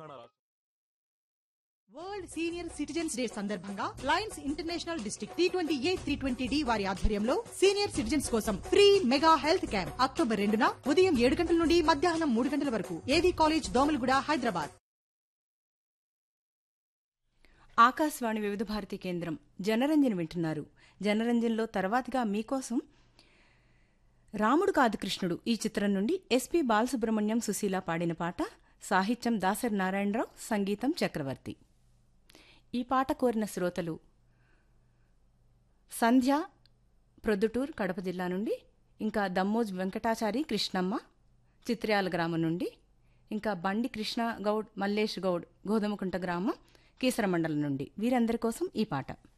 తెలంగాణ రాష్ట్రం world senior citizens day సందర్భంగా lions international district T twenty A three twenty D వారి ఆధ్వర్యంలో senior citizens కోసం free mega health camp October రెండున ఉదయం ఏడు గంటల నుండి మధ్యాహ్నం మూడు గంటల వరకు ఏవీ కాలేజ్ దోమలగూడ హైదరాబాద్ ఆకాశవాణి వివిధ భారతి కేంద్రం జనరంజన్ వింటున్నారు జనరంజన్లో తర్వాతిగా మీకోసం రాముడు కాదు కృష్ణుడు ఈ చిత్రం నుండి ఎస్పి బాలసుబ్రహ్మణ్యం సుశీల పాడిన పాట సాహిత్యం దాసరి నారాయణరావు సంగీతం చక్రవర్తి ఈ పాట కోరిన శ్రోతలు సంధ్య ప్రొద్దుటూర్ కడప జిల్లా నుండి ఇంకా దమ్మోజ్ వెంకటాచారి కృష్ణమ్మ చిత్ర్యాల గ్రామం నుండి ఇంకా బండి కృష్ణ గౌడ్ మల్లేష్ గౌడ్ గోధుమకుంట గ్రామం కీసర మండలం నుండి వీరందరి కోసం ఈ పాట